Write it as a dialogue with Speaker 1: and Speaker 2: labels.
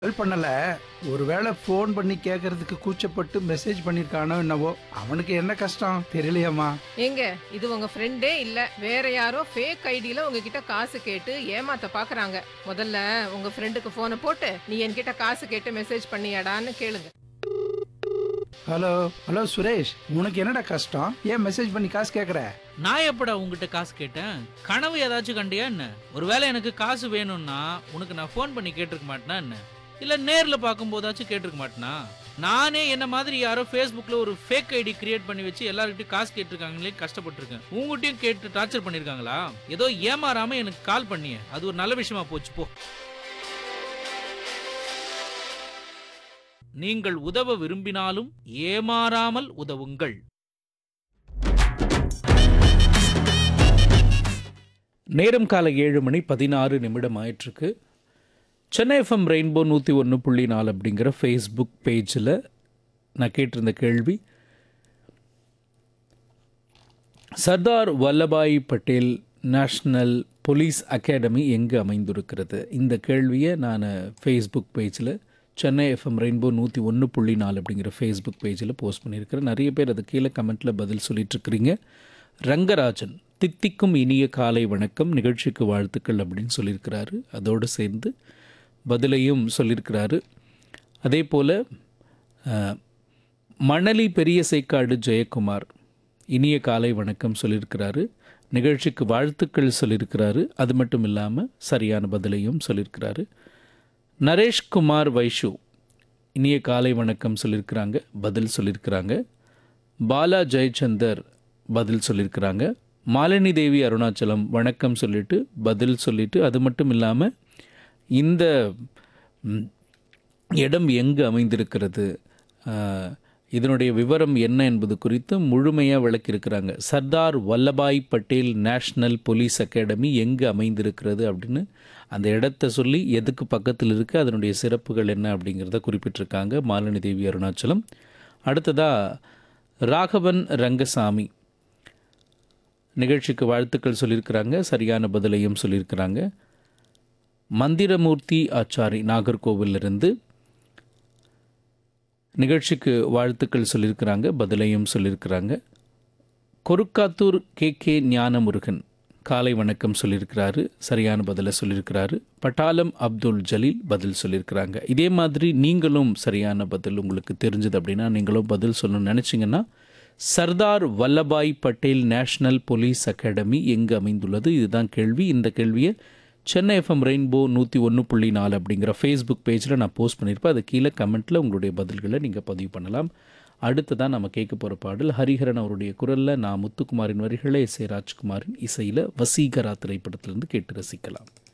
Speaker 1: கால் பண்ணல ஒருவேளை ஃபோன் பண்ணி கேட்கறதுக்கு கூச்சப்பட்டு மெசேஜ் பண்ணிருக்கானோ என்னவோ அவனுக்கு என்ன கஷ்டம் தெரியலையாம்மா
Speaker 2: ஏங்க இது உங்க ஃப்ரெண்டே இல்ல வேற யாரோ ஃபேக் ஐடியில உங்ககிட்ட காசு கேட்டு ஏமாத்த பாக்குறாங்க முதல்ல உங்க ஃப்ரெண்டுக்கு போனை போட்டு நீ என்கிட்ட காசு கேட்டு மெசேஜ் பண்ணியாடான்னு கேளுங்க
Speaker 1: ஹலோ ஹலோ சுரேஷ் உனக்கு என்னடா கஷ்டம் ஏன் மெசேஜ் பண்ணி காசு கேட்குற
Speaker 3: நான் எப்படா உங்ககிட்ட காசு கேட்டேன் கனவு ஏதாச்சும் கண்டியா என்ன ஒருவேளை எனக்கு காசு வேணும்னா உனக்கு நான் ஃபோன் பண்ணி கேட்டிருக்க மாட்டேனா என்ன இல்ல நேர்ல பார்க்கும்போதாச்சும் கேட்டிருக்க மாட்டேனா நானே என்ன மாதிரி யாரோ ஃபேஸ்புக்ல ஒரு ஃபேக் ஐடி கிரியேட் பண்ணி வச்சு எல்லார்கிட்டயும் காசு கேட்டிருக்காங்களே கஷ்டப்பட்டிருக்கேன் உங்ககிட்டயும் கேட்டு டார்ச்சர் பண்ணிருக்காங்களா ஏதோ ஏமாறாம எனக்கு கால் பண்ணிய அது ஒரு நல்ல விஷயமா போச்சு போ நீங்கள் உதவ விரும்பினாலும் ஏமாறாமல் உதவுங்கள் நேரம் காலை ஏழு மணி பதினாறு நிமிடம் ஆயிட்டிருக்கு சென்னை எஃப்எம் ரெயின்போ நூற்றி ஒன்று புள்ளி நாலு அப்படிங்கிற ஃபேஸ்புக் பேஜில் நான் கேட்டிருந்த கேள்வி Sardar Vallabhbhai Patel national police academy எங்கு அமைந்திருக்கிறது இந்த கேள்வியை நான் ஃபேஸ்புக் பேஜில் சென்னை எஃப்எம் ரெயின்போ நூற்றி ஒன்று புள்ளி நாலு அப்படிங்கிற ஃபேஸ்புக் பேஜில் போஸ்ட் பண்ணியிருக்கிறேன் நிறைய பேர் அது கீழே கமெண்ட்டில் பதில் சொல்லிட்டு இருக்கிறீங்க ரங்கராஜன் தித்திக்கும் இனிய காலை வணக்கம் நிகழ்ச்சிக்கு வாழ்த்துக்கள் அப்படின்னு சொல்லியிருக்கிறாரு அதோடு சேர்ந்து பதிலையும் சொல்லியிருக்கிறாரு அதே போல் அஹ், மணலி பெரிய சேக்காடு ஜெயக்குமார் இனிய காலை வணக்கம் சொல்லியிருக்கிறாரு நிகழ்ச்சிக்கு வாழ்த்துக்கள் சொல்லியிருக்கிறாரு அது மட்டும் இல்லாமல் சரியான பதிலையும் சொல்லியிருக்கிறாரு நரேஷ்குமார் வைஷு இனிய காலை வணக்கம் சொல்லியிருக்கிறாங்க பதில் சொல்லியிருக்கிறாங்க பாலா ஜெயச்சந்தர் பதில் சொல்லியிருக்கிறாங்க மாலினி தேவி அருணாச்சலம் வணக்கம் சொல்லிட்டு பதில் சொல்லிட்டு அது மட்டும் இல்லாமல் இந்த ம், இடம் எங்கு அமைந்திருக்கிறது ஆஹ், இதனுடைய விவரம் என்ன என்பது குறித்து முழுமையாக விளக்கியிருக்கிறாங்க Sardar Vallabhbhai Patel national police academy எங்கு அமைந்திருக்கிறது அப்படின்னு அந்த இடத்த சொல்லி எதுக்கு பக்கத்தில் இருக்குது அதனுடைய சிறப்புகள் என்ன அப்படிங்கிறத குறிப்பிட்டிருக்காங்க மாலினி தேவி அருணாச்சலம் அடுத்ததாக ராகவன் ரங்கசாமி நிகழ்ச்சிக்கு வாழ்த்துக்கள் சொல்லியிருக்கிறாங்க சரியான பதிலையும் சொல்லியிருக்கிறாங்க மந்திரமூர்த்தி ஆச்சாரி நாகர்கோவிலிருந்து நிகழ்ச்சிக்கு வாழ்த்துக்கள் சொல்லியிருக்கிறாங்க பதிலையும் சொல்லியிருக்கிறாங்க கொருக்காத்தூர் கே கே ஞானமுருகன் காலை வணக்கம் சொல்லியிருக்கிறாரு சரியான பதிலை சொல்லியிருக்கிறாரு பட்டாளம் அப்துல் ஜலீல் பதில் சொல்லியிருக்கிறாங்க இதே மாதிரி நீங்களும் சரியான பதில் உங்களுக்கு தெரிஞ்சது அப்படின்னா நீங்களும் பதில் சொல்லணும்னு நினச்சிங்கன்னா Sardar Vallabhbhai Patel national police academy எங்கு அமைந்துள்ளது இதுதான் கேள்வி இந்த கேள்வியை சென்னை எஃப்எம் ரெயின்போ நூற்றி ஒன்று புள்ளி நாலு அப்படிங்கிற ஃபேஸ்புக் பேஜில் நான் போஸ்ட் பண்ணியிருப்பேன் அது கீழே கமெண்ட்டில் உங்களுடைய பதில்களை நீங்கள் பதிவு பண்ணலாம் அடுத்ததான் நம்ம கேட்க போகிற பாடல் ஹரிஹரன் அவருடைய குரலில் நான் முத்துக்குமாரின் வரிகளை எஸ் ஏ ராஜ்குமாரின் இசையில் வசீகரா திரைப்படத்திலிருந்து கேட்டு ரசிக்கலாம்